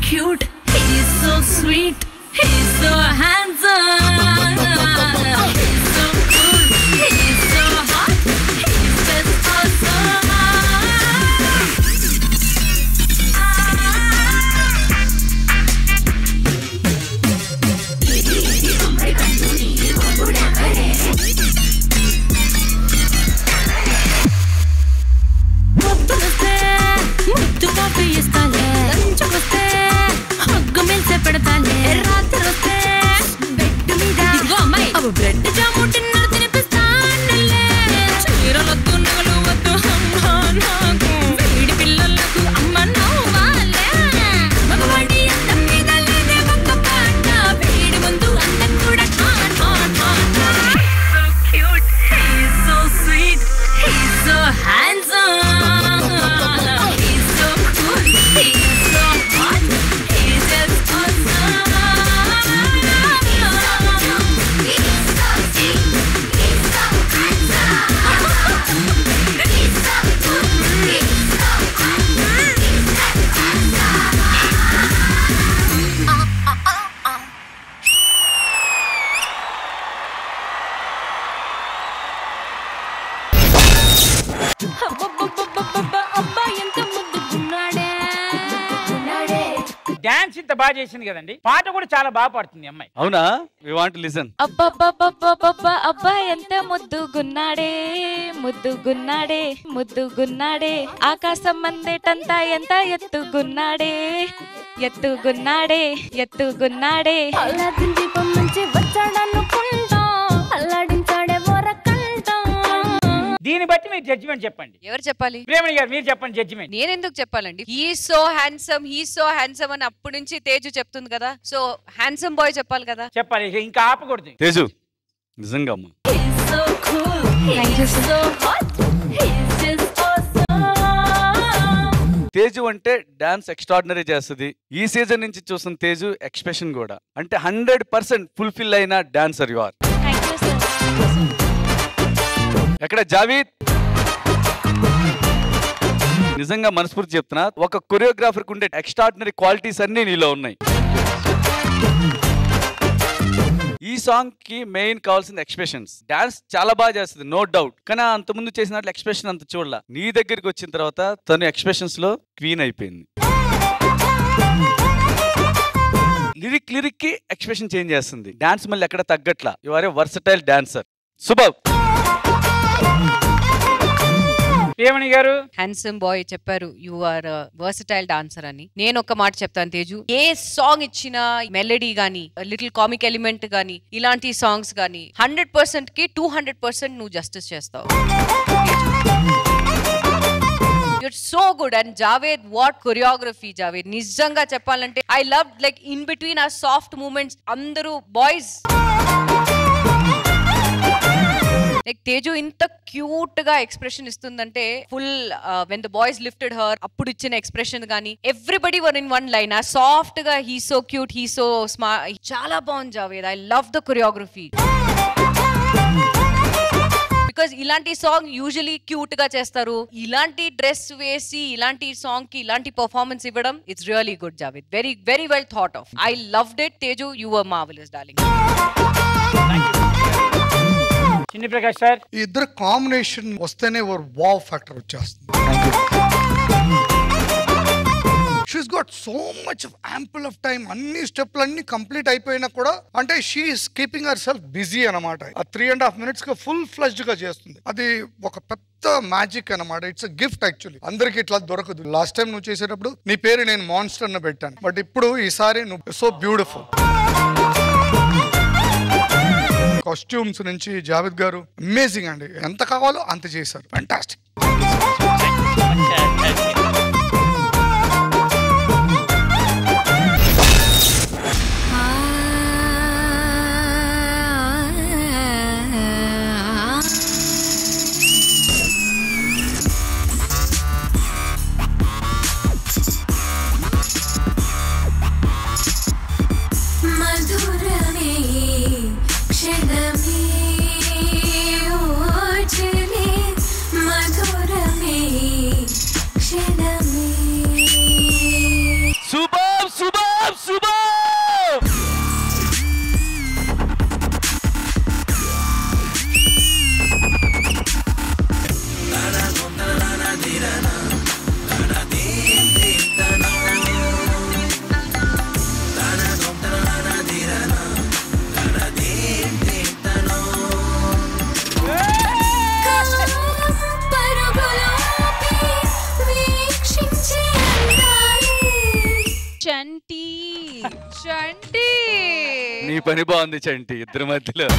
cute. He's so sweet. He's so handsome. He's so cool. He's so hot. He's just awesome. పొద్దునొస్తే ముద్దు coffee ఇస్తాలే లంచుకొస్తే hug మిల్సే పెడతాలే రాత్రి వస్తే bed మీద ఇదిగో అమ్మాయి అవి బ్రెడ్ జాము డిన్నర్ తినిపిస్తానులే చీరలొద్దు నగలు వద్దు అమ్మా నాకు వేడి పిల్లలకు అమ్మ నవ్వాలే మగవాడి అందం మీద లేదే ఒక్క పాట వేడి ముందు అందం కూడా ఠా ఠా ఠా ఠా. So cute, he's so sweet, he's so handsome, he's so cool, he's so hot, he's just awesome. He's so sweet, he's so handsome, he's so cool, he's so hot, he's just అబ్బాయి ఎంత ముద్దుకున్నాడే dance ఇంత బాగా చేసింది కదండి పాట కూడా చాలా బాగా పాడుతుంది ఈ అమ్మాయి అవునా వి వాంట్ లిసన్ అబ్బబ్బబ్బబ్బబ్బబ్బా అబ్బా ఎంత ముద్దుగున్నాడే ముద్దుగున్నాడే ముద్దుగున్నాడే ఆకాశం మందేటంతా ఎంత ఎత్తుగున్నాడే ఎత్తుగున్నాడే ఎత్తుగున్నాడే అల్లాదిన్ దీపం నుంచి వచ్చాడనుకుంటా అల్లాడించాడే వరకంటా దీన్ని బట్టి మీరు జడ్జిమెంట్ చెప్పండి ఎవరు చెప్పాలి ప్రేమణి గారు మీరు చెప్పండి జడ్జిమెంట్ నేనెందుకు చెప్పాలండి he so handsome he so handsome అని అప్పటి నుంచి తేజు చెప్తుంది కదా సో హ్యాండ్సమ్ బాయ్ చెప్పాలి కదా చెప్పాలి ఇక ఇంకా ఆపకూడదు తేజు నిజంగా అమ్మా He's so cool. He's so hot. He's just awesome. Teju అంటే డాన్స్ ఎక్స్ట్రాడినరీ చేస్తుంది ఈ సీజన్ నుంచి చూసిన తేజు ఎక్స్ప్రెషన్ కూడా అంటే హండ్రెడ్ పర్సెంట్ ఫుల్ఫిల్ అయిన డాన్సర్ యు ఆర్ ఎక్కడ జావీద్ నిజంగా మనస్ఫూర్తి చెప్తున్నా ఒక కొరియోగ్రాఫర్ ఉండే ఎక్స్ట్రాడినరీ క్వాలిటీస్ అన్ని నీలో ఉన్నాయి ఈ సాంగ్ కి మెయిన్ కావాల్సిన ఎక్స్ప్రెషన్స్ డాన్స్ చాలా బాగా చేస్తుంది నో డౌట్ కానీ అంత ముందు చేసినట్లు ఎక్స్ప్రెషన్ అంత చూడలా నీ దగ్గరికి వచ్చిన తర్వాత తను ఎక్స్ప్రెషన్స్ లో క్వీన్ అయిపోయింది లిరిక్ లిరిక్ కి ఎక్స్ప్రెషన్ చేంజ్ చేస్తుంది డాన్స్ మళ్ళీ ఎక్కడ తగ్గట్లా you are a versatile dancer Shubham Priyamani garu handsome boy చెప్పారు యు ఆర్ వర్సటైల్ డాన్సర్ అని నేను ఒక మాట చెప్తాను తేజు ఏ సాంగ్ ఇచ్చినా మెలడీ గానీ లిటిల్ కామిక్ ఎలిమెంట్ గానీ ఇలాంటి సాంగ్స్ గానీ హండ్రెడ్ పర్సెంట్ కి టూ హండ్రెడ్ పర్సెంట్ నువ్వు జస్టిస్ చేస్తావు you're so good and Javed what choreography Javed నిజంగా చెప్పాలంటే I love like in between ఆ సాఫ్ట్ మూమెంట్స్ అందరూ బాయ్స్ లైక్ తేజు ఇంత క్యూట్ గా ఎక్స్ప్రెషన్ ఇస్తుందంటే full when the boys lifted her అప్పుడు ఇచ్చిన ఎక్స్ప్రెషన్ గానీ everybody one in one line ఆ సాఫ్ట్ గా he so cute he so స్మా చాలా బాగుంది Javed I love the choreography because ఇలాంటి సాంగ్ యూజువలీ క్యూట్ గా చేస్తారు ఇలాంటి డ్రెస్ వేసి ఇలాంటి సాంగ్ కి ఇలాంటి పర్ఫార్మెన్స్ ఇవ్వడం it's really good Javed very very well thought of I loved it Teju you are marvellous darling Chinni Prakash sir ఈ ఇద్దరు కాంబినేషన్ వస్తేనే ఓ వావ్ ఫ్యాక్టర్ వచ్చేస్తుంది she's got so much ample of time అన్ని స్టెప్లు అన్ని కంప్లీట్ అయిపోయినా కూడా అంటే she's keeping herself busy అనమాట ఆ త్రీ అండ్ హాఫ్ మినిట్స్ గా ఫుల్ ఫ్లెజ్డ్ గా చేస్తుంది అది ఒక పెద్ద మ్యాజిక్ అనమాట ఇట్స్ గిఫ్ట్ యాక్చువల్లీ అందరికి ఇట్లా దొరకదు లాస్ట్ టైం నువ్వు చేసేటప్పుడు నీ పేరు నేను మాన్స్టర్ అని పెట్టాను బట్ ఇప్పుడు ఈసారి నువ్వు సో బ్యూటిఫుల్ కాస్ట్యూమ్స్ నుంచి జావేద్ గారు అమేజింగ్ అండి ఎంత కావాలో అంత చేశారు ఫ్యాంటాస్టిక్ మధురమే క్షణమే ఓచలే మధురమే క్షణమే చంటి చంటి నీ పని బాగుంది చంటి ఇద్దరి మధ్యలో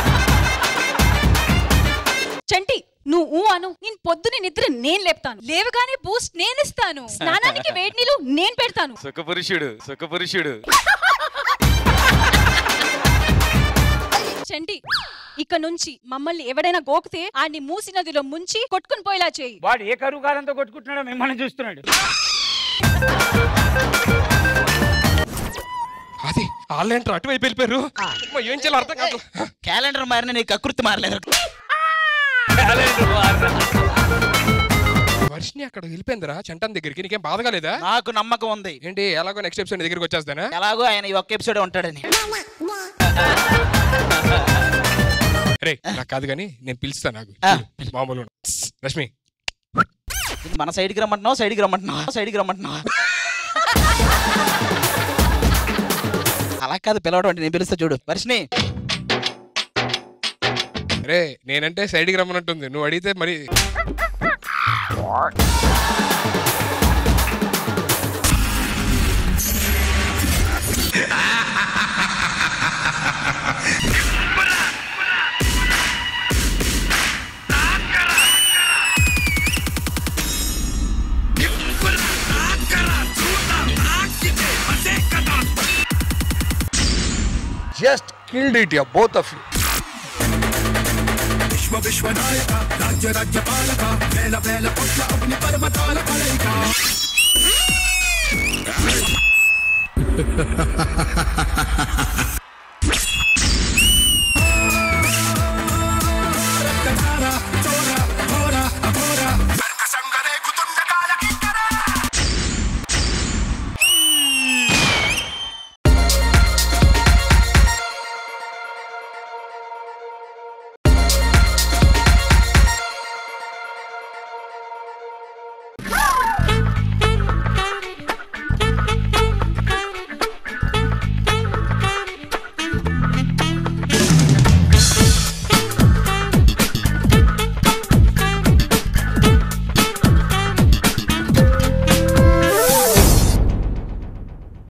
చంటి నువ్వు ఊ అను నేను పొద్దున నిద్ర నేను లేపుతాను లేవగానే బూస్ట్ నేను ఇస్తాను స్నానానికి వేడి నీళ్ళు నేను పెడతాను సుఖపురుషుడు సుఖపురుషుడు చంటి ఇక నుంచి మమ్మల్ని ఎవడైనా గోకితే ఆడిని మూసి నదిలో ముంచి కొట్టుకుని పోయేలా చేయి వాడు ఏ కరువు కాలంతో కొట్టుకుంటున్నాడో మిమ్మల్ని చూస్తున్నాడు అది వాళ్ళేంటారు అటువైపు వెళ్ళిపోయారు అమ్మా, ఏం చేయాలో అర్థం కాదు క్యాలెండర్ మారిన నీకు కకృతి మారలేదు వర్షిని అక్కడ వెళ్ళిపోయిందిరా చంటన్ దగ్గరికి నీకేం బాధగా లేదా నాకు నమ్మకం ఉంది ఏంటి ఎలాగో నెక్స్ట్ ఎపిసోడ్ నీ దగ్గరికి వచ్చేస్తానా ఎలాగో ఆయన ఈ ఒక్క ఎపిసోడ్ ఉంటాడని రే నాకు కాదు కానీ నేను పిలుస్తా నాకు ఆ. చూడు, మామూలు రష్మి ఇది మన సైడ్కి రమ్మంటున్నావు సైడ్కి రమ్మంటున్నావా సైడ్కి రమ్మంటున్నావా అలా కాదు పిలవడం అంటే నేను పిలుస్తా చూడు వర్షిని రే నేనంటే సైడ్కి రమ్మన్నట్టుంది నువ్వు అడిగితే మరి just killed it yeah both of you